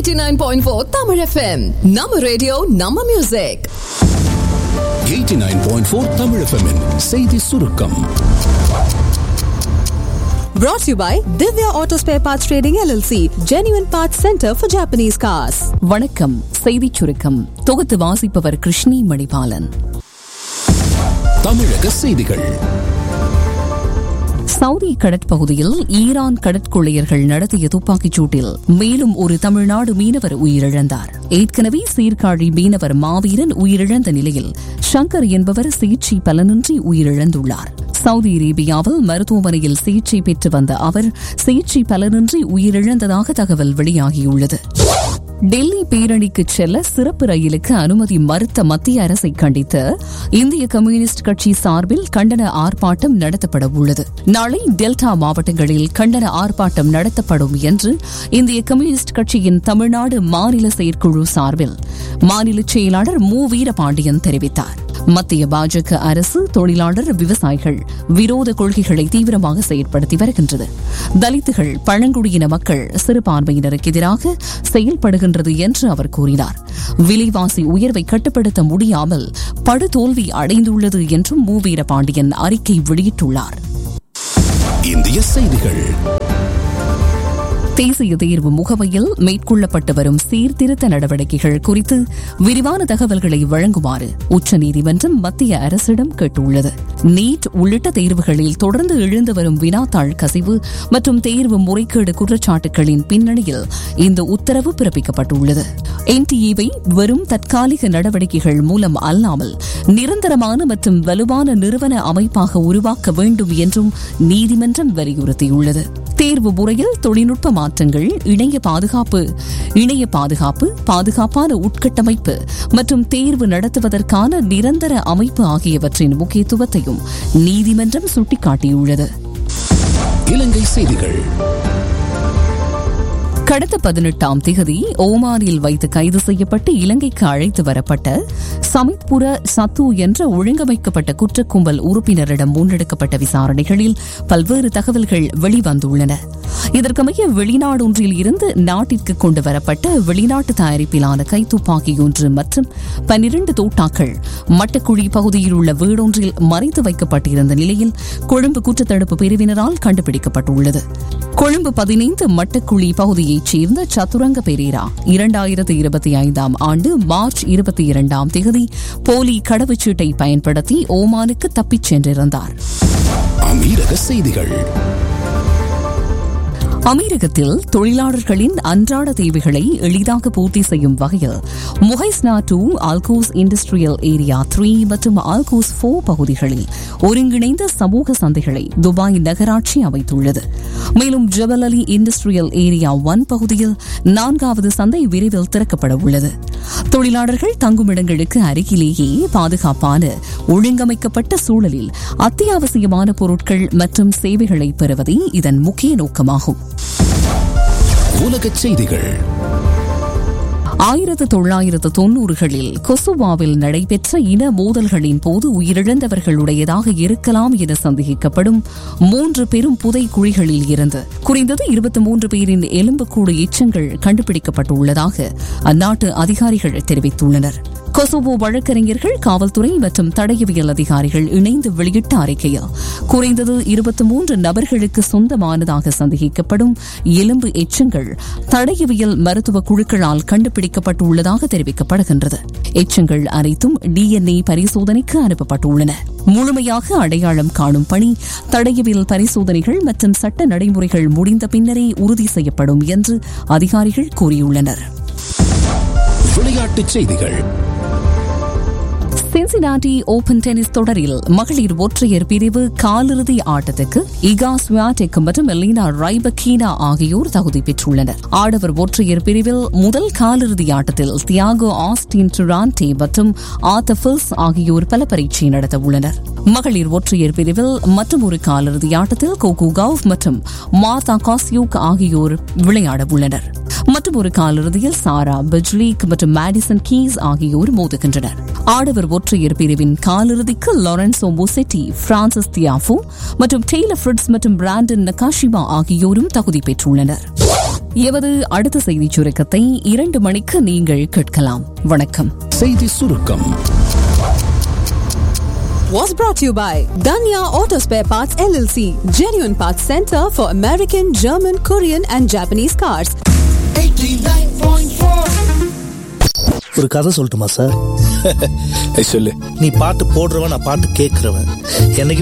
89.4 Tamil FM நம்ம radio நம்ம music 89.4 Tamil FM -இன் செய்தி சுருக்கம் brought to you by Divya Auto Spare Parts Trading LLC Genuine Parts Center for Japanese Cars வணக்கம் செய்திச் சுருக்கம் தொகுத்து வாசிப்பவர் கிருஷ்ணி மணிபாலன் தமிழக செய்திகள் சவுதி கடற்பகுதியில் ஈரான் கடற்கொள்ளையர்கள் நடத்திய துப்பாக்கிச் சூட்டில் மேலும் ஒரு தமிழ்நாடு மீனவர் உயிரிழந்தார் ஏற்கனவே சீர்காழி மீனவர் மாவீரன் உயிரிழந்த நிலையில் ஷங்கர் என்பவர் சிகிச்சை பலனின்றி உயிரிழந்துள்ளார் சவுதி அரேபியாவில் மருத்துவமனையில் சிகிச்சை பெற்று வந்த அவர் சிகிச்சை பலனின்றி உயிரிழந்ததாக தகவல் வெளியாகியுள்ளது டெல்லி பேரணிக்கு செல்ல சிறப்பு ரயிலுக்கு அனுமதி மறுத்த மத்திய அரசை கண்டித்து இந்திய கம்யூனிஸ்ட் கட்சி சார்பில் கண்டன ஆர்ப்பாட்டம் நடத்தப்பட உள்ளது நாளை டெல்டா மாவட்டங்களில் கண்டன ஆர்ப்பாட்டம் நடத்தப்படும் என்று இந்திய கம்யூனிஸ்ட் கட்சியின் தமிழ்நாடு மாநில செயற்குழு சார்பில் மாநில செயலாளர் மு வீரபாண்டியன் தெரிவித்தார் மத்திய பாஜக அரசு தொழிலாளர் விவசாயிகள் விரோத கொள்கைகளை தீவிரமாக செயற்படுத்தி வருகின்றது தலித்துகள் பழங்குடியின மக்கள் சிறுபான்மையினருக்கு எதிராக செயல்படுகின்றது என்று அவர் கூறினார் விலைவாசி உயர்வை கட்டுப்படுத்த முடியாமல் படுதோல்வி அடைந்துள்ளது என்றும் மு வீரபாண்டியன் அறிக்கை வெளியிட்டுள்ளார் இந்திய செய்திகள் தேசிய தேர்வு முகமையில் மேற்கொள்ளப்பட்டு வரும் சீர்திருத்த நடவடிக்கைகள் குறித்து விரிவான தகவல்களை வழங்குமாறு உச்சநீதிமன்றம் மத்திய அரசிடம் கேட்டுள்ளது நீட் உள்ளிட்ட தேர்வுகளில் தொடர்ந்து எழுந்து வரும் வினாத்தாள் கசிவு மற்றும் தேர்வு முறைகேடு குற்றச்சாட்டுகளின் பின்னணியில் இந்த உத்தரவு பிறப்பிக்கப்பட்டுள்ளது என்டிஏவை வெறும் தற்காலிக நடவடிக்கைகள் மூலம் அல்லாமல் நிரந்தரமான மற்றும் வலுவான நிறுவன அமைப்பாக உருவாக்க வேண்டும் என்றும் நீதிமன்றம் வலியுறுத்தியுள்ளது தேர்வு முறையில் தொழில்நுட்ப மாற்றங்கள் இணைய பாதுகாப்பு இணைய பாதுகாப்பு பாதுகாப்பான உட்கட்டமைப்பு மற்றும் தேர்வு நடத்துவதற்கான நிரந்தர அமைப்பு ஆகியவற்றின் முக்கியத்துவத்தையும் நீதிமன்றம் சுட்டிக்காட்டியுள்ளது இலங்கை செய்திகள் கடந்த பதினெட்டாம் திகதி ஓமானில் வைத்து கைது செய்யப்பட்டு இலங்கைக்கு அழைத்து வரப்பட்ட சமித்புர சத்து என்ற ஒழுங்கமைக்கப்பட்ட குற்றக்கும்பல் உறுப்பினரிடம் முன்னெடுக்கப்பட்ட விசாரணைகளில் பல்வேறு தகவல்கள் வெளிவந்துள்ளன இதற்கமைய வெளிநாடொன்றில் இருந்து நாட்டிற்கு கொண்டு வரப்பட்ட வெளிநாட்டு தயாரிப்பிலான கைத்துப்பாக்கி ஒன்று மற்றும் பன்னிரண்டு தோட்டாக்கள் மட்டக்குழி பகுதியில் உள்ள வீடொன்றில் மறைத்து வைக்கப்பட்டிருந்த நிலையில் கொழும்பு குற்றத்தடுப்பு பிரிவினரால் கண்டுபிடிக்கப்பட்டுள்ளது கொழும்பு பதினைந்து மட்டக்குழி பகுதியைச் சேர்ந்த சதுரங்க பெரேரா இரண்டாயிரத்து இருபத்தி ஐந்தாம் ஆண்டு மார்ச் இருபத்தி இரண்டாம் தேதி போலி கடவுச்சீட்டை பயன்படுத்தி ஓமானுக்கு தப்பிச் சென்றிருந்தார் அமீரக செய்திகள் அமெரிக்கத்தில் தொழிலாளர்களின் அன்றாட தேவைகளை எளிதாக பூர்த்தி செய்யும் வகையில் முகைஸ்னா டூ ஆல்கோஸ் இண்டஸ்ட்ரியல் ஏரியா த்ரீ மற்றும் ஆல்கோஸ் ஃபோர் பகுதிகளில் ஒருங்கிணைந்த சமூக சந்தைகளை துபாய் நகராட்சி அமைத்துள்ளது மேலும் ஜபல் அலி இண்டஸ்ட்ரியல் ஏரியா ஒன் பகுதியில் நான்காவது சந்தை விரைவில் திறக்கப்பட உள்ளது தொழிலாளர்கள் தங்குமிடங்களுக்கு அருகிலேயே பாதுகாப்பான ஒழுங்கமைக்கப்பட்ட சூழலில் அத்தியாவசியமான பொருட்கள் மற்றும் சேவைகளை பெறுவதே இதன் முக்கிய நோக்கமாகும் உலக செய்திகள் ஆயிரத்து தொள்ளாயிரத்து தொன்னூறுகளில் கொசுவாவில் நடைபெற்ற இன மோதல்களின் போது உயிரிழந்தவர்களுடையதாக இருக்கலாம் என சந்தேகிக்கப்படும் மூன்று பெரும் புதை குழிகளில் இருந்து குறைந்தது இருபத்தி மூன்று பேரின் எலும்புக்கூடு எச்சங்கள் கண்டுபிடிக்கப்பட்டுள்ளதாக அந்நாட்டு அதிகாரிகள் தெரிவித்துள்ளனர் கொசோவோ வழக்கறிஞர்கள் காவல்துறை மற்றும் தடயவியல் அதிகாரிகள் இணைந்து வெளியிட்ட அறிக்கையில் குறைந்தது இருபத்தி மூன்று நபர்களுக்கு சொந்தமானதாக சந்தேகிக்கப்படும் எலும்பு எச்சங்கள் தடயவியல் மருத்துவ குழுக்களால் கண்டுபிடிக்கப்பட்டுள்ளதாக தெரிவிக்கப்படுகின்றது எச்சங்கள் அனைத்தும் டிஎன்ஏ பரிசோதனைக்கு அனுப்பப்பட்டுள்ளன முழுமையாக அடையாளம் காணும் பணி தடயவியல் பரிசோதனைகள் மற்றும் சட்ட நடைமுறைகள் முடிந்த பின்னரே உறுதி செய்யப்படும் என்று அதிகாரிகள் கூறியுள்ளனர் விளையாட்டுச் செய்திகள் சின்சினாட்டி ஓபன் டென்னிஸ் தொடரில் மகளிர் ஒற்றையர் பிரிவு காலிறுதி ஆட்டத்துக்கு இகா ஸ்வியாடெக் மற்றும் எலீனா ரைபக்கீனா ஆகியோர் தகுதி பெற்றுள்ளனர் ஆடவர் ஒற்றையர் பிரிவில் முதல் காலிறுதி ஆட்டத்தில் தியாகோ ஆஸ்டின் டுரான்டே மற்றும் ஆத்தபில்ஸ் ஆகியோர் பல பரீட்சை நடத்த உள்ளனர் மகளிர் ஒற்றையர் பிரிவில் மற்றும் ஒரு காலிறுதி ஆட்டத்தில் கோகு கவுப் மற்றும் மார்தா காஸ்யூக் ஆகியோர் விளையாட உள்ளனர் மற்றும் ஒரு காலிறுதியில் சாரா பிஜ்லீக் மற்றும் மேடிசன் கீஸ் ஆகியோர் மோதுகின்றனர் ஆடவர் ஒற்றையர் பிரிவின் காலிறுதிக்கு லாரன்சோ மொசெட்டி பிரான்சிஸ் தியாஃபோ மற்றும் டெய்லர் ஃபிரிட்ஸ் மற்றும் பிராண்டன் நகாஷிமா ஆகியோரும் தகுதி பெற்றுள்ளனர் எமது அடுத்த செய்திச் சுருக்கத்தை இரண்டு மணிக்கு நீங்கள் கேட்கலாம் வணக்கம் செய்தி சுருக்கம் Was brought to you by Danya Auto Spare Parts LLC, genuine parts center for American, German, Korean, and Japanese cars. ஒரு கதை சொல்லட்டுமா சார் சொல்லு நீ பாட்டு போடுறவன் நான் பாட்டு கேட்கறவன் என்னைக்கு